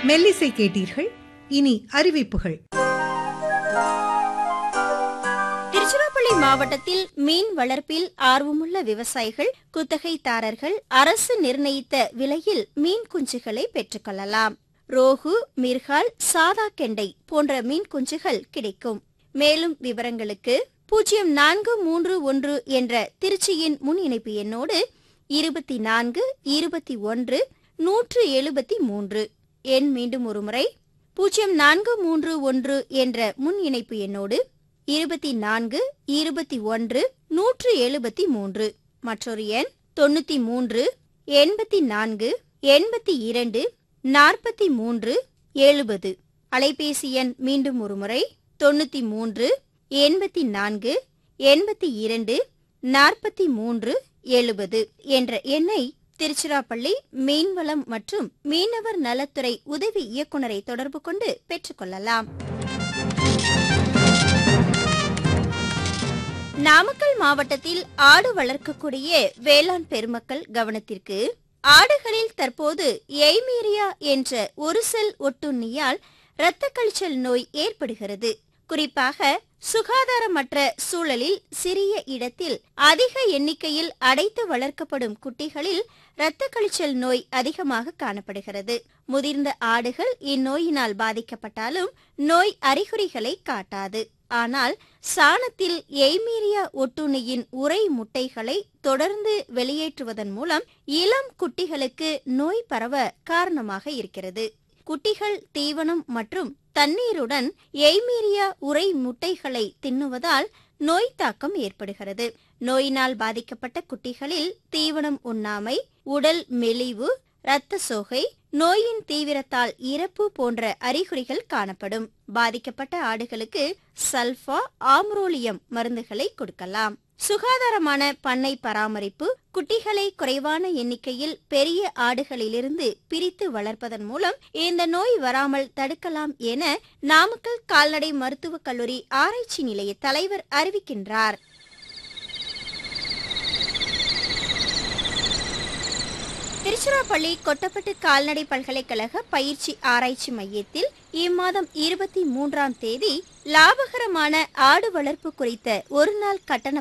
மெல்லிசை கேட்டீர்கள் இனி அறிவிப்புகள் திருச்சிராப்பள்ளி மாவட்டத்தில் மீன் வளர்ப்பில் ஆர்வமுள்ள விவசாயிகள் குத்தகைதாரர்கள் அரசு நிர்ணயித்த விலையில் மீன் குஞ்சுகளை பெற்றுக்கொள்ளலாம் ரோகு மிர்கால் சாதா கெண்டை போன்ற மீன் குஞ்சுகள் கிடைக்கும் மேலும் விவரங்களுக்கு பூஜ்ஜியம் நான்கு மூன்று ஒன்று என்ற திருச்சியின் முன் இணைப்பு எண்ணோடு இருபத்தி நான்கு இருபத்தி ஒன்று நூற்று எழுபத்தி மூன்று எண் மீண்டும் ஒருமுறை பூஜ்ஜியம் நான்கு மூன்று ஒன்று என்ற முன் இணைப்பு எண்ணோடு இருபத்தி நான்கு இருபத்தி ஒன்று நூற்று எழுபத்தி மூன்று மற்றொரு எண் தொண்ணூத்தி மூன்று எண்பத்தி நான்கு எண்பத்தி இரண்டு நாற்பத்தி மூன்று எழுபது அலைபேசி எண் மீண்டும் ஒருமுறை தொண்ணூத்தி மூன்று எண்பத்தி நான்கு எண்பத்தி இரண்டு நாற்பத்தி மூன்று எழுபது என்ற எண்ணை திருச்சிராப்பள்ளி மீன்வளம் மற்றும் மீனவர் நலத்துறை உதவி இயக்குநரை தொடர்பு கொண்டு பெற்றுக்கொள்ளலாம் நாமக்கல் மாவட்டத்தில் ஆடு வளர்க்கக்கூடிய வேளாண் பெருமக்கள் கவனத்திற்கு ஆடுகளில் தற்போது எய்மீரியா என்ற ஒரு செல் ஒட்டுண்ணியால் இரத்த கழிச்சல் நோய் ஏற்படுகிறது குறிப்பாக சுகாதாரமற்ற சூழலில் சிறிய இடத்தில் அதிக எண்ணிக்கையில் அடைத்து வளர்க்கப்படும் குட்டிகளில் இரத்த கழிச்சல் நோய் அதிகமாக காணப்படுகிறது முதிர்ந்த ஆடுகள் இந்நோயினால் பாதிக்கப்பட்டாலும் நோய் அறிகுறிகளை காட்டாது ஆனால் சாணத்தில் எய்மீரியா ஒட்டுண்ணியின் உரை முட்டைகளை தொடர்ந்து வெளியேற்றுவதன் மூலம் இளம் குட்டிகளுக்கு நோய் பரவ காரணமாக இருக்கிறது குட்டிகள் தீவனம் மற்றும் தண்ணீருடன் எய்மீரியா உரை முட்டைகளை தின்னுவதால் நோய் தாக்கம் ஏற்படுகிறது நோயினால் பாதிக்கப்பட்ட குட்டிகளில் தீவனம் உண்ணாமை உடல் மெலிவு இரத்த சோகை நோயின் தீவிரத்தால் இறப்பு போன்ற அறிகுறிகள் காணப்படும் பாதிக்கப்பட்ட ஆடுகளுக்கு சல்பா ஆம்ரோலியம் மருந்துகளை கொடுக்கலாம் சுகாதாரமான பண்ணை பராமரிப்பு குட்டிகளை குறைவான எண்ணிக்கையில் பெரிய ஆடுகளிலிருந்து பிரித்து வளர்ப்பதன் மூலம் இந்த நோய் வராமல் தடுக்கலாம் என நாமக்கல் கால்நடை மருத்துவக் கல்லூரி ஆராய்ச்சி நிலைய தலைவர் அறிவிக்கின்றார் திருச்சிராப்பள்ளி கொட்டப்பட்டு கால்நடை பல்கலைக்கழக பயிற்சி ஆராய்ச்சி மையத்தில் இம்மாதம் இருபத்தி மூன்றாம் தேதி லாபகரமான ஆடு வளர்ப்பு குறித்த ஒருநாள் கட்டண